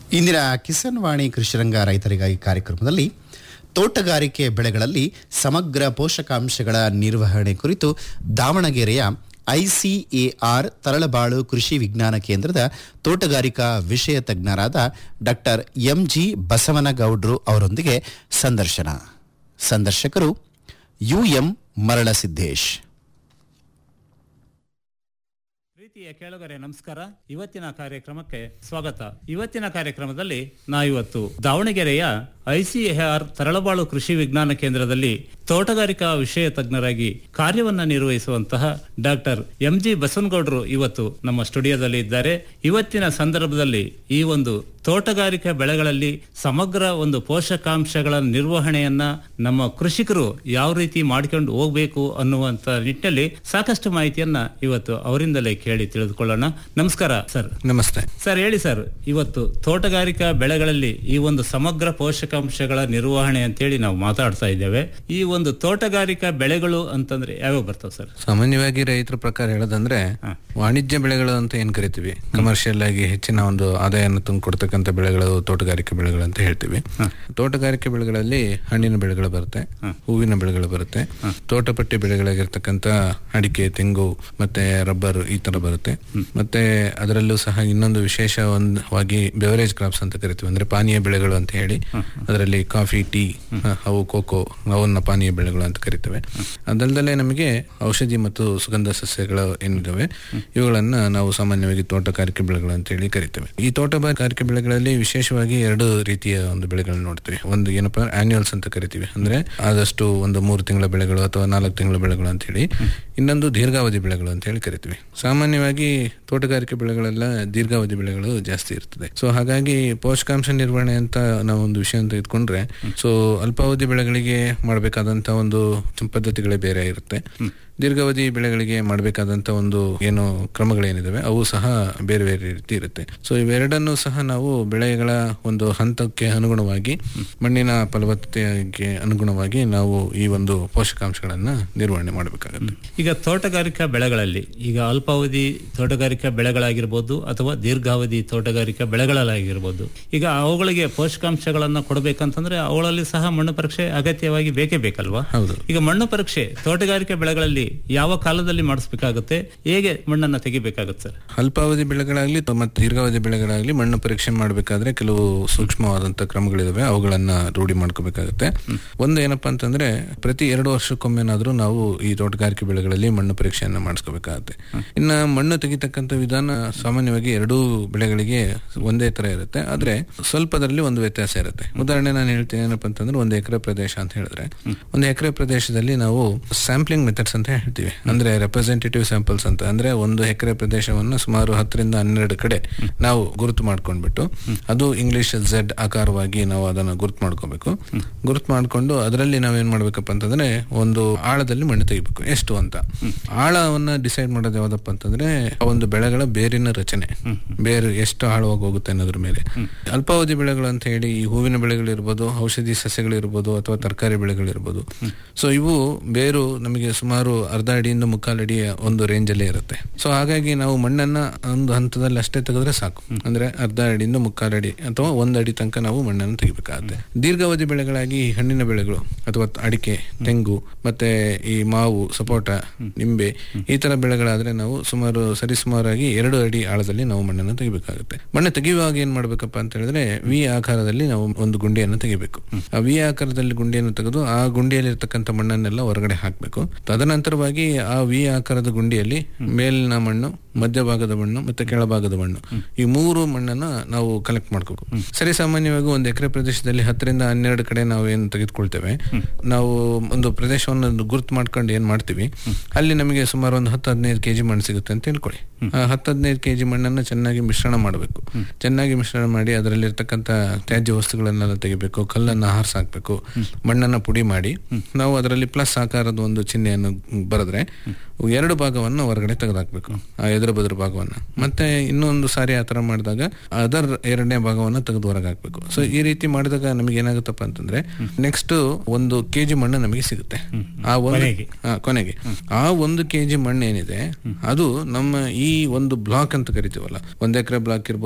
ಇಂದಿನ ಕಿಸಾನ್ ವಾಣಿ ಕೃಷಿರಂಗ ರೈತರಿಗಾಗಿ ಕಾರ್ಯಕ್ರಮದಲ್ಲಿ ತೋಟಗಾರಿಕೆ ಬೆಳೆಗಳಲ್ಲಿ ಸಮಗ್ರ ಪೋಷಕಾಂಶಗಳ ನಿರ್ವಹಣೆ ಕುರಿತು ದಾವಣಗೆರೆಯ ಐಸಿಎಆರ್ ತರಳಬಾಳು ಕೃಷಿ ವಿಜ್ಞಾನ ಕೇಂದ್ರದ ತೋಟಗಾರಿಕಾ ವಿಷಯ ತಜ್ಞರಾದ ಡಾಕ್ಟರ್ ಎಂಜಿ ಬಸವನಗೌಡ್ರು ಅವರೊಂದಿಗೆ ಸಂದರ್ಶನ ಸಂದರ್ಶಕರು ಯುಎಂ ಮರಳಸಿದ್ದೇಶ್ ಪ್ರೀತಿಯ ಕೇಳುಗರೆ ನಮಸ್ಕಾರ ಇವತ್ತಿನ ಕಾರ್ಯಕ್ರಮಕ್ಕೆ ಸ್ವಾಗತ ಇವತ್ತಿನ ಕಾರ್ಯಕ್ರಮದಲ್ಲಿ ನಾವಿವತ್ತು ದಾವಣಗೆರೆಯ ಐಸಿಎಆರ್ ತರಳಬಾಳು ಕೃಷಿ ವಿಜ್ಞಾನ ಕೇಂದ್ರದಲ್ಲಿ ತೋಟಗಾರಿಕಾ ವಿಷಯ ತಜ್ಞರಾಗಿ ಕಾರ್ಯವನ್ನ ನಿರ್ವಹಿಸುವಂತಹ ಡಾಕ್ಟರ್ ಎಂ ಜಿ ಬಸವನಗೌಡರು ಇವತ್ತು ನಮ್ಮ ಸ್ಟುಡಿಯೋದಲ್ಲಿ ಇದ್ದಾರೆ ಇವತ್ತಿನ ಸಂದರ್ಭದಲ್ಲಿ ಈ ಒಂದು ತೋಟಗಾರಿಕಾ ಬೆಳೆಗಳಲ್ಲಿ ಸಮಗ್ರ ಒಂದು ಪೋಷಕಾಂಶಗಳ ನಿರ್ವಹಣೆಯನ್ನ ನಮ್ಮ ಕೃಷಿಕರು ಯಾವ ರೀತಿ ಮಾಡ್ಕೊಂಡು ಹೋಗ್ಬೇಕು ಅನ್ನುವಂತ ನಿಟ್ಟಿನಲ್ಲಿ ಸಾಕಷ್ಟು ಮಾಹಿತಿಯನ್ನ ಇವತ್ತು ಅವರಿಂದಲೇ ಕೇಳಿ ತಿಳಿದುಕೊಳ್ಳೋಣ ನಮಸ್ಕಾರ ಸರ್ ನಮಸ್ತೆ ಸರ್ ಹೇಳಿ ಸರ್ ಇವತ್ತು ತೋಟಗಾರಿಕಾ ಬೆಳೆಗಳಲ್ಲಿ ಈ ಒಂದು ಸಮಗ್ರ ಪೋಷಕಾಂಶಗಳ ನಿರ್ವಹಣೆ ಅಂತೇಳಿ ನಾವು ಮಾತಾಡ್ತಾ ಇದ್ದೇವೆ ಈ ಒಂದು ತೋಟಗಾರಿಕಾ ಬೆಳೆಗಳು ಅಂತಂದ್ರೆ ಯಾವ್ಯಾವ ಬರ್ತಾವ ಸರ್ ಸಾಮಾನ್ಯವಾಗಿ ರೈತರ ಪ್ರಕಾರ ಹೇಳೋದಂದ್ರೆ ವಾಣಿಜ್ಯ ಬೆಳೆಗಳು ಅಂತ ಏನ್ ಕರಿತೀವಿ ಕಮರ್ಷಿಯಲ್ ಆಗಿ ಹೆಚ್ಚಿನ ಒಂದು ಆದಾಯವನ್ನು ತಂದುಕೊಡ್ತಕ್ಕಂಥ ಬೆಳೆಗಳು ತೋಟಗಾರಿಕೆ ಬೆಳೆಗಳು ಅಂತ ಹೇಳ್ತೀವಿ ತೋಟಗಾರಿಕೆ ಬೆಳೆಗಳಲ್ಲಿ ಹಣ್ಣಿನ ಬೆಳೆಗಳು ಬರುತ್ತೆ ಹೂವಿನ ಬೆಳೆಗಳು ಬರುತ್ತೆ ತೋಟಪಟ್ಟಿ ಬೆಳೆಗಳಾಗಿರ್ತಕ್ಕಂಥ ಅಡಿಕೆ ತೆಂಗು ಮತ್ತೆ ರಬ್ಬರ್ ಈ ತರ ಬರುತ್ತೆ ಮತ್ತೆ ಅದರಲ್ಲೂ ಸಹ ಇನ್ನೊಂದು ವಿಶೇಷವಾಗಿ ಬೆವರೇಜ್ ಕ್ರಾಪ್ಸ್ ಅಂತ ಕರಿತೀವಿ ಅಂದ್ರೆ ಪಾನೀಯ ಬೆಳೆಗಳು ಅಂತ ಹೇಳಿ ಅದರಲ್ಲಿ ಕಾಫಿ ಟೀ ಅವು ಕೋಕೋ ಅವನ್ನ ಪಾನೀಯ ಬೆಳೆಗಳು ಅಂತ ಕರಿತೇವೆ ಅದಲ್ಲದೆ ನಮಗೆ ಔಷಧಿ ಮತ್ತು ಸುಗಂಧ ಸಸ್ಯಗಳು ಏನಿದಾವೆ ಇವುಗಳನ್ನ ನಾವು ಸಾಮಾನ್ಯವಾಗಿ ತೋಟಗಾರಿಕೆ ಬೆಳೆಗಳು ಅಂತ ಹೇಳಿ ಕರಿತೇವೆ ಈ ತೋಟಗಾರಿಕೆ ಬೆಳೆಗಳಲ್ಲಿ ವಿಶೇಷವಾಗಿ ಎರಡು ರೀತಿಯ ಒಂದು ಬೆಳೆಗಳನ್ನ ನೋಡ್ತೀವಿ ಒಂದು ಏನಪ್ಪಾ ಆನ್ಯುವಲ್ಸ್ ಅಂತ ಕರಿತೀವಿ ಅಂದ್ರೆ ಆದಷ್ಟು ಒಂದು ಮೂರು ತಿಂಗಳ ಬೆಳೆಗಳು ಅಥವಾ ನಾಲ್ಕು ತಿಂಗಳ ಬೆಳೆಗಳು ಅಂತ ಹೇಳಿ ಇನ್ನೊಂದು ದೀರ್ಘಾವಧಿ ಬೆಳೆಗಳು ಅಂತ ಹೇಳಿ ಕರಿತೀವಿ ಸಾಮಾನ್ಯವಾಗಿ ತೋಟಗಾರಿಕೆ ಬೆಳೆಗಳೆಲ್ಲ ದೀರ್ಘಾವಧಿ ಬೆಳೆಗಳು ಜಾಸ್ತಿ ಇರ್ತದೆ ಸೊ ಹಾಗಾಗಿ ಪೋಷಕಾಂಶ ನಿರ್ವಹಣೆ ಅಂತ ನಾವು ಒಂದು ವಿಷಯ ಅಂತ ಇಟ್ಕೊಂಡ್ರೆ ಸೊ ಅಲ್ಪಾವಧಿ ಬೆಳೆಗಳಿಗೆ ಮಾಡಬೇಕಾದಂತ ಒಂದು ಪದ್ಧತಿಗಳೇ ಬೇರೆ ಇರುತ್ತೆ ದೀರ್ಘಾವಧಿ ಬೆಳೆಗಳಿಗೆ ಮಾಡಬೇಕಾದಂತ ಒಂದು ಏನು ಕ್ರಮಗಳೇನಿದಾವೆ ಅವು ಸಹ ಬೇರೆ ಬೇರೆ ರೀತಿ ಇರುತ್ತೆ ಸೊ ಇವೆರಡನ್ನು ಸಹ ನಾವು ಬೆಳೆಗಳ ಒಂದು ಹಂತಕ್ಕೆ ಅನುಗುಣವಾಗಿ ಮಣ್ಣಿನ ಫಲವತ್ತತೆಗೆ ಅನುಗುಣವಾಗಿ ನಾವು ಈ ಒಂದು ಪೋಷಕಾಂಶಗಳನ್ನ ನಿರ್ವಹಣೆ ಮಾಡಬೇಕಾಗುತ್ತೆ ಈಗ ತೋಟಗಾರಿಕಾ ಬೆಳೆಗಳಲ್ಲಿ ಈಗ ಅಲ್ಪಾವಧಿ ತೋಟಗಾರಿಕಾ ಬೆಳೆಗಳಾಗಿರ್ಬೋದು ಅಥವಾ ದೀರ್ಘಾವಧಿ ತೋಟಗಾರಿಕಾ ಬೆಳೆಗಳಾಗಿರ್ಬೋದು ಈಗ ಅವುಗಳಿಗೆ ಪೋಷಕಾಂಶಗಳನ್ನ ಕೊಡಬೇಕಂತಂದ್ರೆ ಅವುಗಳಲ್ಲಿ ಸಹ ಮಣ್ಣು ಪರೀಕ್ಷೆ ಅಗತ್ಯವಾಗಿ ಬೇಕೇ ಬೇಕಲ್ವಾ ಹೌದು ಈಗ ಮಣ್ಣು ಪರೀಕ್ಷೆ ತೋಟಗಾರಿಕೆ ಬೆಳೆಗಳಲ್ಲಿ ಯಾವ ಕಾಲದಲ್ಲಿ ಮಾಡಿಸ್ಬೇಕಾಗುತ್ತೆ ಹೇಗೆ ಮಣ್ಣನ್ನ ತೆಗಿಬೇಕಾಗುತ್ತೆ ಸರ್ ಅಲ್ಪಾವಧಿ ಬೆಳೆಗಳಾಗ್ಲಿ ಮತ್ತು ದೀರ್ಘಾವಧಿ ಬೆಳೆಗಳಾಗ್ಲಿ ಮಣ್ಣು ಪರೀಕ್ಷೆ ಮಾಡಬೇಕಾದ್ರೆ ಕೆಲವು ಸೂಕ್ಷ್ಮವಾದಂತ ಕ್ರಮಗಳಿದಾವೆ ಅವುಗಳನ್ನ ರೂಢಿ ಮಾಡ್ಕೋಬೇಕಾಗುತ್ತೆ ಒಂದು ಏನಪ್ಪಾ ಅಂತಂದ್ರೆ ಪ್ರತಿ ಎರಡು ವರ್ಷಕ್ಕೊಮ್ಮೆನಾದ್ರೂ ನಾವು ಈ ತೋಟಗಾರಿಕೆ ಬೆಳೆಗಳಲ್ಲಿ ಮಣ್ಣು ಪರೀಕ್ಷೆಯನ್ನ ಮಾಡಿಸ್ಕೋಬೇಕಾಗುತ್ತೆ ಇನ್ನ ಮಣ್ಣು ತೆಗಿತಕ್ಕಂಥ ವಿಧಾನ ಸಾಮಾನ್ಯವಾಗಿ ಎರಡೂ ಬೆಳೆಗಳಿಗೆ ಒಂದೇ ತರ ಇರುತ್ತೆ ಆದ್ರೆ ಸ್ವಲ್ಪದರಲ್ಲಿ ಒಂದು ವ್ಯತ್ಯಾಸ ಇರುತ್ತೆ ಉದಾಹರಣೆ ನಾನು ಹೇಳ್ತೀನಿ ಏನಪ್ಪಾ ಅಂತಂದ್ರೆ ಒಂದು ಎಕರೆ ಪ್ರದೇಶ ಅಂತ ಹೇಳಿದ್ರೆ ಒಂದು ಎಕರೆ ಪ್ರದೇಶದಲ್ಲಿ ನಾವು ಸ್ಯಾಂಪ್ಲಿಂಗ್ ಮೆಥಡ್ಸ್ ಅಂತ ಹೇಳ್ತೀವಿ ಅಂದ್ರೆ ರೆಪ್ರೆಸೆಂಟೇಟಿವ್ ಸ್ಯಾಂಪಲ್ಸ್ ಅಂತ ಅಂದ್ರೆ ಒಂದು ಎಕರೆ ಪ್ರದೇಶವನ್ನು ಸುಮಾರು ಹತ್ತರಿಂದ ಹನ್ನೆರಡು ಕಡೆ ನಾವು ಗುರುತು ಮಾಡ್ಕೊಂಡ್ಬಿಟ್ಟು ಅದು ಇಂಗ್ಲಿಷ್ ಝೆಡ್ ಆಕಾರವಾಗಿ ನಾವು ಅದನ್ನ ಗುರುತು ಮಾಡ್ಕೋಬೇಕು ಗುರುತು ಮಾಡ್ಕೊಂಡು ಅದರಲ್ಲಿ ನಾವೇನ್ ಮಾಡ್ಬೇಕಪ್ಪ ಅಂತಂದ್ರೆ ಒಂದು ಆಳದಲ್ಲಿ ಮಣ್ಣು ತೆಗಿಬೇಕು ಎಷ್ಟು ಅಂತ ಆಳವನ್ನ ಡಿಸೈಡ್ ಮಾಡೋದು ಯಾವ್ದಪ್ಪ ಅಂತಂದ್ರೆ ಆ ಒಂದು ಬೆಳೆಗಳ ಬೇರಿನ ರಚನೆ ಬೇರು ಎಷ್ಟು ಆಳವಾಗಿ ಹೋಗುತ್ತೆ ಅನ್ನೋದ್ರ ಮೇಲೆ ಅಲ್ಪಾವಧಿ ಬೆಳೆಗಳು ಅಂತ ಹೇಳಿ ಈ ಹೂವಿನ ಬೆಳೆಗಳಿರ್ಬೋದು ಔಷಧಿ ಸಸ್ಯಗಳಿರ್ಬೋದು ಅಥವಾ ತರಕಾರಿ ಬೆಳೆಗಳಿರ್ಬೋದು ಸೊ ಇವು ಬೇರು ನಮಗೆ ಸುಮಾರು ಅರ್ಧ ಅಡಿಯಿಂದ ಮುಕ್ಕಾಲು ಅಡಿಯ ಒಂದು ರೇಂಜ್ ಅಲ್ಲೇ ಇರುತ್ತೆ ಸೊ ಹಾಗಾಗಿ ನಾವು ಮಣ್ಣನ್ನ ಒಂದು ಹಂತದಲ್ಲಿ ಅಷ್ಟೇ ತೆಗೆದ್ರೆ ಸಾಕು ಅಂದ್ರೆ ಅರ್ಧ ಅಡಿಯಿಂದ ಮುಕ್ಕಾಲು ಅಡಿ ಅಥವಾ ಒಂದ್ ಅಡಿ ತನಕ ನಾವು ಮಣ್ಣನ್ನು ತೆಗಿಬೇಕಾಗುತ್ತೆ ದೀರ್ಘಾವಧಿ ಬೆಳೆಗಳಾಗಿ ಈ ಹಣ್ಣಿನ ಬೆಳೆಗಳು ಅಥವಾ ಅಡಿಕೆ ತೆಂಗು ಮತ್ತೆ ಈ ಮಾವು ಸಪೋಟ ನಿಂಬೆ ಈ ತರ ಬೆಳೆಗಳಾದ್ರೆ ನಾವು ಸುಮಾರು ಸರಿಸುಮಾರಾಗಿ ಎರಡು ಅಡಿ ಆಳದಲ್ಲಿ ನಾವು ಮಣ್ಣನ್ನು ತೆಗಿಬೇಕಾಗುತ್ತೆ ಮಣ್ಣು ತೆಗೆಯುವಾಗ ಏನ್ ಮಾಡ್ಬೇಕಪ್ಪ ಅಂತ ಹೇಳಿದ್ರೆ ವಿ ಆಕಾರದಲ್ಲಿ ನಾವು ಒಂದು ಗುಂಡಿಯನ್ನು ತೆಗಿಬೇಕು ಆ ವಿ ಆಕಾರದಲ್ಲಿ ಗುಂಡಿಯನ್ನು ತೆಗೆದು ಆ ಗುಂಡಿಯಲ್ಲಿ ಇರ್ತಕ್ಕಂಥ ಮಣ್ಣನ್ನೆಲ್ಲ ಹೊರಗಡೆ ಹಾಕಬೇಕು ತದನಂತರವಾಗಿ ಆ ವಿ ಆಕಾರದ ಗುಂಡಿಯಲ್ಲಿ ಮೇಲಿನ ಮಣ್ಣು ಮಧ್ಯಭಾಗದ ಮಣ್ಣು ಮತ್ತೆ ಕೆಳಭಾಗದ ಮಣ್ಣು ಈ ಮೂರು ಮಣ್ಣನ್ನ ನಾವು ಕಲೆಕ್ಟ್ ಮಾಡ್ಕೋಬೇಕು ಸರಿ ಸಾಮಾನ್ಯವಾಗಿ ಒಂದು ಎಕರೆ ಪ್ರದೇಶದಲ್ಲಿ ಹತ್ತರಿಂದ ಹನ್ನೆರಡು ಕಡೆ ನಾವು ಏನು ತೆಗೆದುಕೊಳ್ತೇವೆ ನಾವು ಒಂದು ಪ್ರದೇಶವನ್ನು ಗುರುತು ಮಾಡ್ಕೊಂಡು ಏನ್ ಮಾಡ್ತೀವಿ ಅಲ್ಲಿ ನಮಗೆ ಸುಮಾರು ಒಂದು ಹತ್ತು ಹದಿನೈದು ಕೆಜಿ ಮಣ್ಣು ಸಿಗುತ್ತೆ ಅಂತ ಹೇಳ್ಕೊಳ್ಳಿ ಆ ಹತ್ತು ಹದಿನೈದು ಕೆಜಿ ಮಣ್ಣನ್ನು ಚೆನ್ನಾಗಿ ಮಿಶ್ರಣ ಮಾಡಬೇಕು ಚೆನ್ನಾಗಿ ಮಿಶ್ರಣ ಮಾಡಿ ಅದರಲ್ಲಿ ಇರ್ತಕ್ಕಂಥ ತ್ಯಾಜ್ಯ ವಸ್ತುಗಳನ್ನೆಲ್ಲ ತೆಗಿಬೇಕು ಕಲ್ಲನ್ನ ಹಾರಿಸಾಕ್ಬೇಕು ಮಣ್ಣನ್ನ ಪುಡಿ ಮಾಡಿ ನಾವು ಅದರಲ್ಲಿ ಪ್ಲಸ್ ಆಕಾರದ ಒಂದು ಚಿಹ್ನೆಯನ್ನು ಬರೆದ್ರೆ ಎರಡು ಭಾಗವನ್ನು ಹೊರಗಡೆ ತೆಗೆದಾಕ್ಬೇಕು ಆ ಎದುರು ಬದುರು ಭಾಗವನ್ನ ಮತ್ತೆ ಇನ್ನೊಂದು ಸಾರಿ ಆ ತರ ಮಾಡಿದಾಗ ಅದರ್ ಎರಡನೇ ಭಾಗವನ್ನ ತೆಗೆದು ಹೊರಗೆ ಹಾಕ್ಬೇಕು ಸೊ ಈ ರೀತಿ ಮಾಡಿದಾಗ ನಮಗೆ ಏನಾಗುತ್ತಪ್ಪ ಅಂತಂದ್ರೆ ನೆಕ್ಸ್ಟ್ ಒಂದು ಕೆಜಿ ಮಣ್ಣು ನಮಗೆ ಸಿಗುತ್ತೆ ಆ ಒಂದು ಕೊನೆಗೆ. ಆ, ಕೊನೆಗೆ ಆ ಒಂದು ಕೆಜಿ ಮಣ್ಣು ಏನಿದೆ ಅದು ನಮ್ಮ ಈ ಒಂದು ಬ್ಲಾಕ್ ಅಂತ ಕರಿತೀವಲ್ಲ ಒಂದ್ ಎಕರೆ ಬ್ಲಾಕ್ ಇರ್ಬೋದು